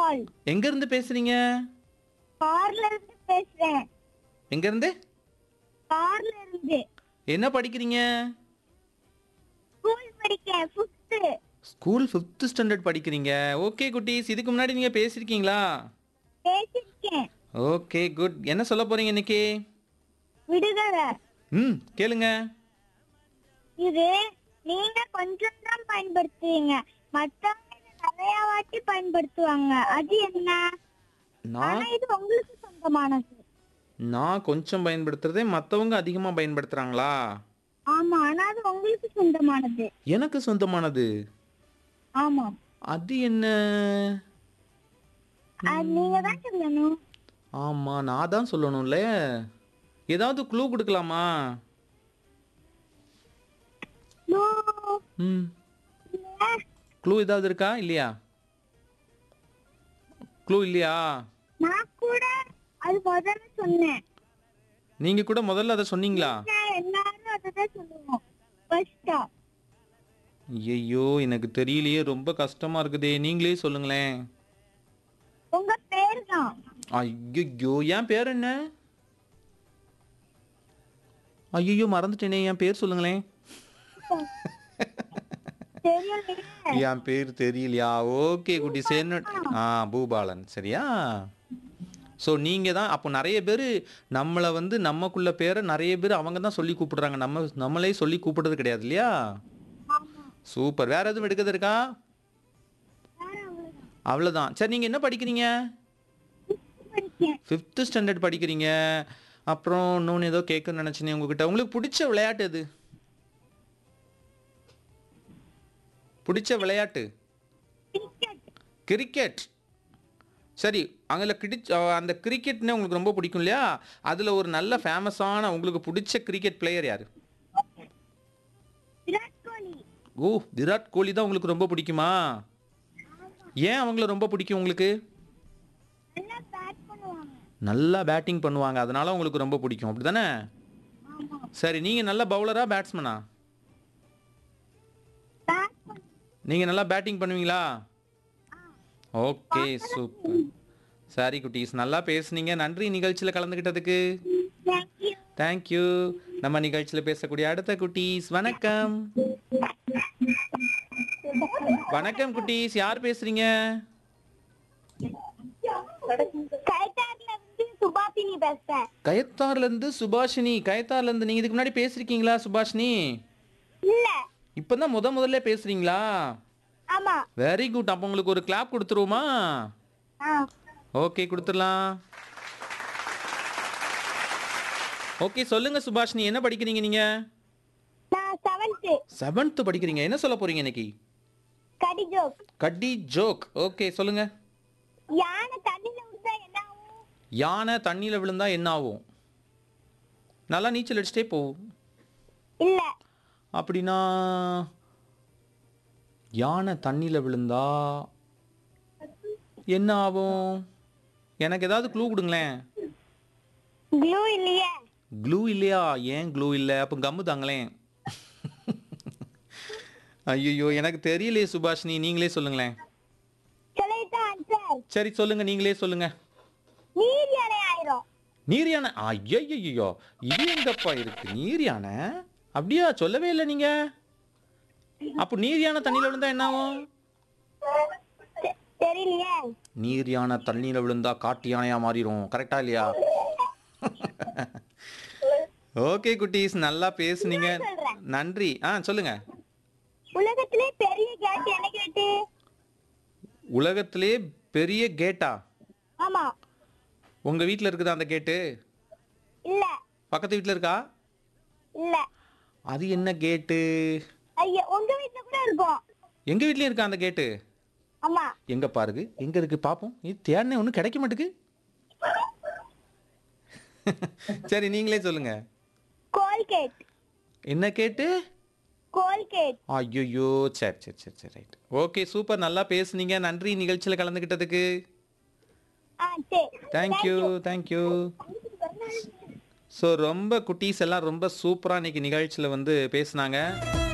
பால் எங்க இருந்து பேசுறீங்க கார்ல இருந்து பேசுறேன் எங்க இருந்து கார்ல இருந்து என்ன படிக்கிறீங்க ஸ்கூல் படிக்கேன் ஃபிஃப்த்து ஸ்கூல் ஃபிஃப்த் ஸ்டாண்டர்ட் படிக்கிறீங்க ஓகே குட்டீஸ் இதுக்கு முன்னாடி நீங்க பேசியிருக்கீங்களா பேசிருக்கேன் ஓகே குட் என்ன சொல்ல போறீங்க இன்னைக்கு விடுதலை ம் கேளுங்க இது நீங்க கொஞ்சம் தான் பயன்படுத்துவீங்க மத்தவங்க இதை நிறைய வாட்டி பயன்படுத்துவாங்க அது என்ன நான் ஆனா இது உங்களுக்கு சொந்தமானது நான் கொஞ்சம் பயன்படுத்துறதே மற்றவங்க அதிகமாக பயன்படுத்துறாங்களா ஆமா ஆனா அது உங்களுக்கு சொந்தமானது எனக்கு சொந்தமானது ஆமா அது என்ன அது நீங்க தான் சொல்லணும் ஆமாம் நான் தான் சொல்லணும்ல ஏதாவது க்ளூ கொடுக்கலாமா நோ, ம் இல்ல. க்ளூ ஏதாவது இருக்கா இல்லையா க்ளூ இல்லையா நான் கூட அது முதல்ல சொன்னேன் நீங்கள் கூட முதல்ல அதை சொன்னீங்களா நான் எல்லாரும் அததான் சொல்லுவோம் ஃபர்ஸ்டா ஐயோ எனக்கு தெரியலையே ரொம்ப கஷ்டமா இருக்குதே நீங்களே சொல்லுங்களேன் உங்க பேர் தான் ஐயோ என் பேர் என்ன ஐயோ மறந்துட்டேனே என் பேர் சொல்லுங்களேன் தெரியலையே என் பேர் தெரியலையா ஓகே குட்டி சேர்ந்து ஆ பூபாலன் சரியா ஸோ நீங்கள் தான் அப்போ நிறைய பேர் நம்மளை வந்து நமக்குள்ள பேரை நிறைய பேர் அவங்க தான் சொல்லி கூப்பிடுறாங்க நம்ம நம்மளே சொல்லி கூப்பிடுறது கிடையாது இல்லையா ஆமா சூப்பர் வேற எதுவும் எடுக்கிறது இருக்கா வேற அவ்வளவுதான். அவ்வளோதான் சரி நீங்கள் என்ன படிக்கிறீங்க படிக்கேன் ஃபிஃப்த்து ஸ்டாண்டர்ட் படிக்கிறீங்க அப்புறம் இன்னொன்று ஏதோ கேட்கணும்னு நினச்சினேன் உங்ககிட்ட உங்களுக்கு பிடிச்ச விளையாட்டு எது பிடிச்ச விளையாட்டு கிரிக்கெட் கிரிக்கெட் சரி அதில் கிடிச் அந்த கிரிக்கெட்னே உங்களுக்கு ரொம்ப பிடிக்கும் இல்லையா அதில் ஒரு நல்ல ஃபேமஸான உங்களுக்கு பிடிச்ச கிரிக்கெட் பிளேயர் யார் விராட் கோலி ஓ விராட் கோலி தான் உங்களுக்கு ரொம்ப பிடிக்குமா ஏன் அவங்கள ரொம்ப பிடிக்கும் உங்களுக்கு நல்லா பேட் பண்ணுவாங்க நல்லா பேட்டிங் பண்ணுவாங்க அதனால உங்களுக்கு ரொம்ப பிடிக்கும் அப்படி தானே ஆமா சரி நீங்கள் நல்ல பவுலரா பேட்ஸ்மேனா பேட் பண்ண நீங்கள் நல்லா பேட்டிங் பண்ணுவீங்களா ஓகே சூப்பர் சரி குட்டீஸ் நல்லா பேசுனீங்க நன்றி நிகழ்ச்சியில் கலந்துக்கிட்டதுக்கு தேங்க்யூ தேங்க்யூ நம்ம நிகழ்ச்சியில் பேசக்கூடிய அடுத்த குட்டீஸ் வணக்கம் வணக்கம் குட்டீஸ் யார் பேசுறீங்க கைட்டார்ல இருந்து சுபாசினி பேசுறேன் கயத்தார்ல இருந்து சுபாஷினி கயத்தார்ல இருந்து நீங்க இதுக்கு முன்னாடி பேசிருக்கீங்களா சுபாஷினி இல்ல இப்பதான் முத முதல்ல பேசுறீங்களா ஆமா வெரி குட் அப்போ உங்களுக்கு ஒரு கிளாப் கொடுத்துருவோமா ஆ ஓகே கொடுத்துடலாம் ஓகே சொல்லுங்க சுபாஷினி என்ன படிக்கிறீங்க நீங்க நான் செவன்த்து செவன்த் படிக்கிறீங்க என்ன சொல்ல போறீங்க இன்னைக்கு கடி ஜோக் கட்டி ஜோக் ஓகே சொல்லுங்க யானை தண்ணியில விழுந்தா என்ன ஆகும் யானை தண்ணியில் விழுந்தா என்ன ஆகும் நல்லா நீச்சல் அடிச்சிட்டே போகும் இல்ல அப்படின்னா யானை தண்ணியில் விழுந்தா என்ன ஆகும் எனக்கு ஏதாவது க்ளூ கொடுங்களேன் க்ளூ இல்லையே க்ளூ இல்லையா ஏன் க்ளூ இல்லை அப்போ கம்மு தாங்களேன் ஐயோ எனக்கு தெரியலையே சுபாஷினி நீங்களே சொல்லுங்களேன் சொல்லிட்டு ஆன்சர் சரி சொல்லுங்க நீங்களே சொல்லுங்க நீர் யானை ஆயிரும் நீர் யானை ஐயோ இது எங்கப்பா இருக்கு நீர் யானை அப்படியா சொல்லவே இல்லை நீங்க அப்போ நீர் யானை தண்ணியில் விழுந்தா என்ன ஆகும் தெ- தெரியலையே நீர் யானை தண்ணியில் விழுந்தா காட்டு யானையா மாறிடும் கரெக்டா இல்லையா ஓகே குட்டீஸ் நல்லா பேசுனீங்க சொல்றேன். நன்றி ஆ சொல்லுங்க உலகத்திலே பெரிய கேட் என்ன கேட்டு உலகத்திலே பெரிய கேட்டா ஆமா உங்க வீட்டில் இருக்குதா அந்த கேட்டு இல்ல பக்கத்து வீட்டில் இருக்கா இல்ல அது என்ன கேட்டு ஐயா உங்க வீட்ல கூட இருக்கும் எங்க வீட்லயும் இருக்கா அந்த கேட்டு ஆமா எங்க பாருங்க எங்க இருக்கு பாப்போம் இது தேடினே ஒன்றும் கிடைக்க மாட்டுக்கு சரி நீங்களே சொல்லுங்க கோல்கேட் என்ன கேட்டு கோல்கேட் ஐயோ சரி சரி சரி சரி ரைட் ஓகே சூப்பர் நல்லா பேசுனீங்க நன்றி நிகழ்ச்சியில் கலந்துக்கிட்டதுக்கு ஆ சரி தேங்க்யூ தேங்க்யூ ஸோ ரொம்ப குட்டீஸ் எல்லாம் ரொம்ப சூப்பராக இன்னைக்கு நிகழ்ச்சியில் வந்து பேசுனாங்க